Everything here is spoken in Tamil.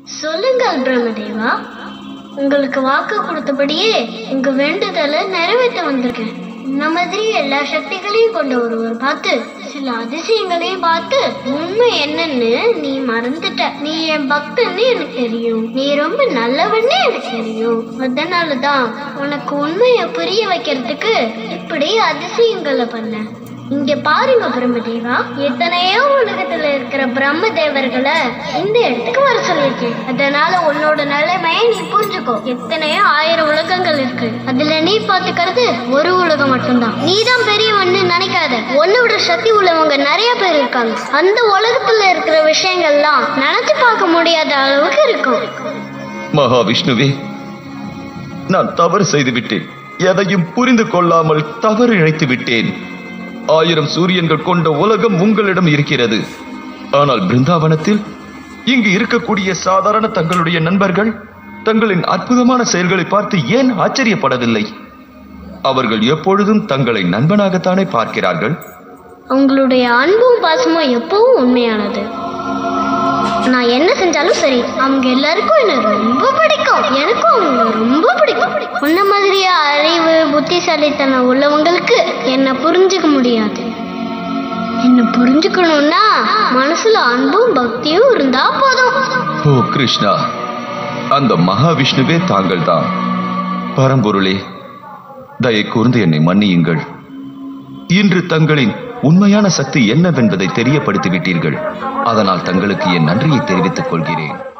சொல்லுங்கள் பிரம்மதேவா உங்களுக்கு வாக்கு கொடுத்தபடியே உங்க வேண்டுதலை நிறைவேற்ற வந்திருக்கேன் இந்த மாதிரி எல்லா சக்திகளையும் கொண்ட ஒருவர் பார்த்து சில அதிசயங்களையும் பார்த்து உண்மை என்னன்னு நீ மறந்துட்ட நீ என் பக்தன்னு எனக்கு தெரியும் நீ ரொம்ப நல்லவன்னு எனக்கு தெரியும் அதனாலதான் உனக்கு உண்மையை புரிய வைக்கிறதுக்கு இப்படி அதிசயங்களை பண்ண இங்க பாருங்க பிரம்மதேவா எத்தனையோ உலகத்துல இருக்கிற பிரம்ம தேவர்களை இந்த இடத்துக்கு வர சொல்லியிருக்கேன் அதனால உன்னோட நிலைமையை நீ புரிஞ்சுக்கோ எத்தனையோ ஆயிரம் உலகங்கள் இருக்கு அதுல நீ பாத்துக்கிறது ஒரு உலகம் மட்டும்தான் நீ தான் பெரியவன்னு நினைக்காத உன்னோட சக்தி உள்ளவங்க நிறைய பேர் இருக்காங்க அந்த உலகத்துல இருக்கிற விஷயங்கள்லாம் நினைச்சு பார்க்க முடியாத அளவுக்கு இருக்கும் மகாவிஷ்ணுவே நான் தவறு செய்து விட்டேன் எதையும் புரிந்து கொள்ளாமல் தவறு இழைத்து விட்டேன் ஆயிரம் சூரியன்கள் கொண்ட உலகம் உங்களிடம் இருக்கிறது ஆனால் பிருந்தாவனத்தில் இங்கு இருக்கக்கூடிய சாதாரண தங்களுடைய நண்பர்கள் தங்களின் அற்புதமான செயல்களை பார்த்து ஏன் ஆச்சரியப்படவில்லை அவர்கள் எப்பொழுதும் தங்களை நண்பனாகத்தானே பார்க்கிறார்கள் அவங்களுடைய அன்பும் பாசமும் எப்பவும் உண்மையானது நான் என்ன செஞ்சாலும் சரி அவங்க எல்லாருக்கும் என்ன ரொம்ப பிடிக்கும் எனக்கும் அவங்க ரொம்ப பிடிக்கும் உன்ன மாதிரியே அறிவு புத்திசாலித்தனம் உள்ளவங்களுக்கு என்னை புரிஞ்சுக்க முடியாது என்னை புரிஞ்சுக்கணும்னா மனசுல அன்பும் பக்தியும் இருந்தா போதும் ஓ கிருஷ்ணா அந்த மகாவிஷ்ணுவே தாங்கள்தான் பரம்பொருளே தயை கூர்ந்து என்னை மன்னியுங்கள் இன்று தங்களின் உண்மையான சக்தி என்னவென்பதை தெரியப்படுத்தி விட்டீர்கள் அதனால் தங்களுக்கு என் நன்றியை தெரிவித்துக் கொள்கிறேன்